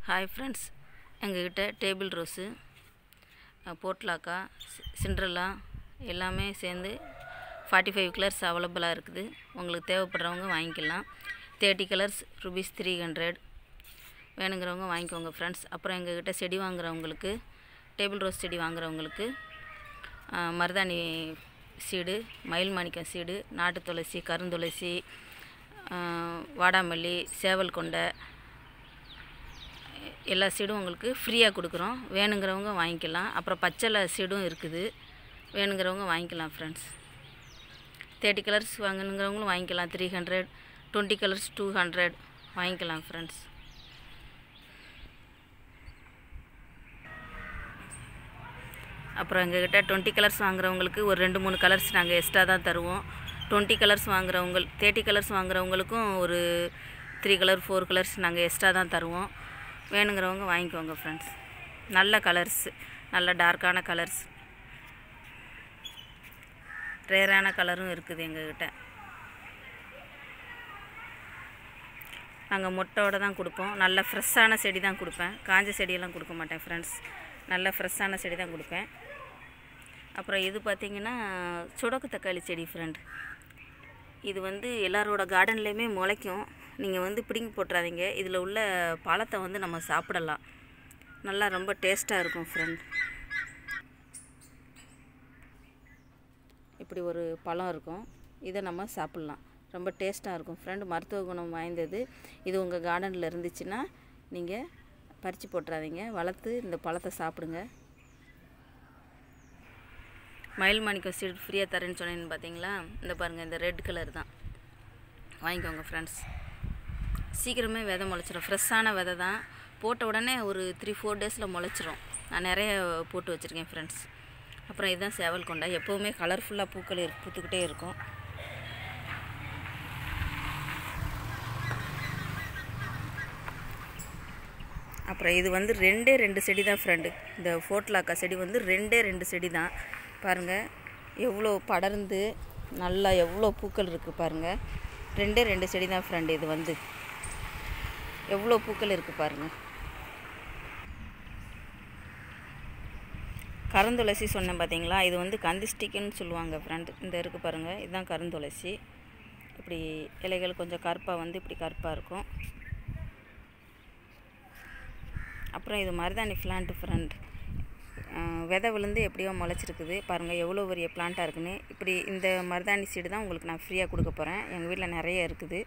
hi friends எங்ககிட்ட table rose போட்லாக்கா Cinderella எல்லாமே சேர்ந்து ஃபார்ட்டி ஃபைவ் கலர்ஸ் அவைலபிளாக இருக்குது உங்களுக்கு தேவைப்படுறவங்க வாங்கிக்கலாம் thirty colours rupees three hundred வேணுங்கிறவங்க வாங்கிக்கோங்க ஃப்ரெண்ட்ஸ் அப்புறம் எங்ககிட்ட செடி வாங்குறவங்களுக்கு டேபிள் ரோஸ் செடி வாங்குறவங்களுக்கு ஆ, மருதாணி சீடு மயில் மாணிக்கம் சீடு நாட்டு துளசி கருந்துளசி ஆ, வாடாமல்லி சேவல் கொண்டை எல்லா சீடும் உங்களுக்கு ஃப்ரீயாக கொடுக்குறோம் வேணுங்கிறவங்க வாங்கிக்கலாம் அப்புறம் பச்சளை சீடும் இருக்குது வேணுங்கிறவங்க வாங்கிக்கலாம் ஃப்ரெண்ட்ஸ் தேர்ட்டி கலர்ஸ் வாங்கணுங்கிறவங்களும் வாங்கிக்கலாம் three hundred twenty colours two hundred வாங்கிக்கலாம் ஃப்ரெண்ட்ஸ் அப்புறம் எங்ககிட்ட டுவெண்ட்டி கலர்ஸ் வாங்குறவங்களுக்கு ஒரு ரெண்டு மூணு கலர்ஸ் நாங்கள் எக்ஸ்ட்ரா தான் தருவோம் டுவெண்ட்டி கலர்ஸ் வாங்குறவங்க தேர்ட்டி கலர்ஸ் வாங்குறவங்களுக்கும் ஒரு த்ரீ கலர் ஃபோர் கலர்ஸ் நாங்கள் எக்ஸ்ட்ரா தான் தருவோம் வேணுங்கிறவங்க வாங்கிக்கோங்க ஃப்ரெண்ட்ஸ் நல்ல கலர்ஸ் நல்ல டார்க்கான கலர்ஸ் ரேரான கலரும் இருக்குது எங்ககிட்ட நாங்கள் மொட்டையோட தான் கொடுப்போம் நல்ல ஃப்ரெஷ்ஷான செடி தான் கொடுப்பேன் காஞ்ச செடியெல்லாம் கொடுக்க மாட்டேன் ஃப்ரெண்ட்ஸ் நல்ல ஃப்ரெஷ்ஷான செடி தான் கொடுப்பேன் அப்புறம் இது பார்த்திங்கன்னா சுடக்கு தக்காளி செடி ஃப்ரெண்ட் இது வந்து எல்லாரோட கார்டன்லேயுமே முளைக்கும் நீங்கள் வந்து பிடுங்கி போட்டுறாதீங்க இதில் உள்ள பழத்தை வந்து நம்ம சாப்பிடலாம் நல்லா ரொம்ப டேஸ்ட்டாக இருக்கும் ஃப்ரெண்ட் இப்படி ஒரு பழம் இருக்கும் இதை நம்ம சாப்பிட்லாம் ரொம்ப டேஸ்ட்டாக இருக்கும் ஃப்ரெண்டு மருத்துவ குணம் வாய்ந்தது இது உங்கள் கார்டனில் இருந்துச்சுன்னா நீங்கள் பறித்து போட்டுறாதீங்க வளர்த்து இந்த பழத்தை சாப்பிடுங்க மயில் மாணிக்கம் சீட் ஃப்ரீயாக தரேன்னு சொன்னேன்னு பார்த்தீங்களா இந்த பாருங்கள் இந்த ரெட் கலர் தான் வாங்கிக்கோங்க ஃப்ரெண்ட்ஸ் சீக்கிரமே விதை முளைச்சிரும் ஃப்ரெஷ்ஷான விதை தான் போட்ட உடனே ஒரு த்ரீ ஃபோர் டேஸில் முளைச்சிரும் நான் நிறைய போட்டு வச்சுருக்கேன் ஃப்ரெண்ட்ஸ் அப்புறம் இதுதான் சேவல் கொண்டா எப்போவுமே கலர்ஃபுல்லாக பூக்கள் இரு- பூத்துக்கிட்டே இருக்கும் அப்புறம் இது வந்து ரெண்டே ரெண்டு செடி தான் ஃப்ரெண்டு இந்த ஃபோட்லாக்கா செடி வந்து ரெண்டே ரெண்டு செடி தான் பாருங்கள் எவ்வளோ படர்ந்து நல்லா எவ்வளோ பூக்கள் இருக்குது பாருங்கள் ரெண்டே ரெண்டு செடி தான் ஃப்ரெண்டு இது வந்து எவ்வளோ பூக்கள் இருக்குது பாருங்கள் கருந்துளசி சொன்னேன் பார்த்தீங்களா இது வந்து கந்திஸ்டிக்குன்னு சொல்லுவாங்க ஃப்ரெண்ட் இந்த இருக்குது பாருங்கள் இதுதான் கருந்துளசி இப்படி இலைகள் கொஞ்சம் கருப்பாக வந்து இப்படி கருப்பாக இருக்கும் அப்புறம் இது மருதாணி பிளான்ட் ஃப்ரெண்ட் விதை விழுந்து எப்படியோ முளைச்சிருக்குது பாருங்கள் எவ்வளோ பெரிய பிளான்ட்டாக இருக்குன்னு இப்படி இந்த மருதாணி சீடு தான் உங்களுக்கு நான் ஃப்ரீயாக கொடுக்க போகிறேன் எங்கள் வீட்டில் நிறைய இருக்குது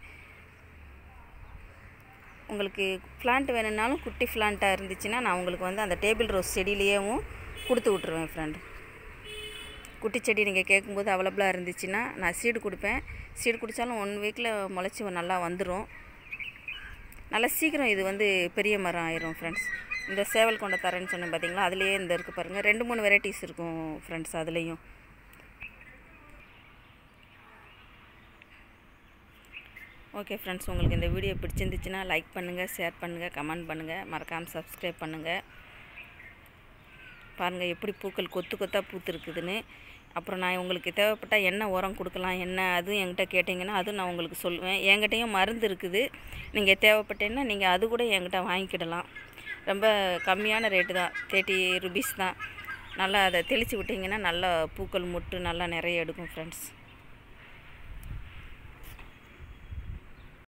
உங்களுக்கு பிளான்ட் வேணும்னாலும் குட்டி பிளான்ட்டாக இருந்துச்சுன்னா நான் உங்களுக்கு வந்து அந்த டேபிள் ரோஸ் செடியிலேயும் கொடுத்து விட்ருவேன் ஃப்ரெண்ட் குட்டி செடி நீங்கள் கேட்கும்போது அவைலபிளாக இருந்துச்சுன்னா நான் சீடு கொடுப்பேன் சீடு குடித்தாலும் ஒன் வீக்கில் முளைச்சி நல்லா வந்துடும் நல்லா சீக்கிரம் இது வந்து பெரிய மரம் ஆயிரும் ஃப்ரெண்ட்ஸ் இந்த சேவல் கொண்ட தரேன்னு சொன்னேன் பார்த்தீங்களா அதுலேயே இந்த இருக்குது பாருங்கள் ரெண்டு மூணு வெரைட்டிஸ் இருக்கும் ஃப்ரெண்ட்ஸ் அதுலேயும் ஓகே ஃப்ரெண்ட்ஸ் உங்களுக்கு இந்த வீடியோ பிடிச்சிருந்துச்சுன்னா லைக் பண்ணுங்கள் ஷேர் பண்ணுங்கள் கமெண்ட் பண்ணுங்கள் மறக்காமல் சப்ஸ்கிரைப் பண்ணுங்கள் பாருங்கள் எப்படி பூக்கள் கொத்து கொத்தாக பூத்துருக்குதுன்னு அப்புறம் நான் உங்களுக்கு தேவைப்பட்டால் என்ன உரம் கொடுக்கலாம் என்ன அதுவும் என்கிட்ட கேட்டிங்கன்னா அதுவும் நான் உங்களுக்கு சொல்லுவேன் என்கிட்டயும் மருந்து இருக்குது நீங்கள் தேவைப்பட்டேன்னா நீங்கள் அது கூட என்கிட்ட வாங்கிக்கிடலாம் ரொம்ப கம்மியான ரேட்டு தான் தேர்ட்டி ருபீஸ் தான் நல்லா அதை தெளித்து விட்டிங்கன்னா நல்லா பூக்கள் முட்டு நல்லா நிறைய எடுக்கும் ஃப்ரெண்ட்ஸ்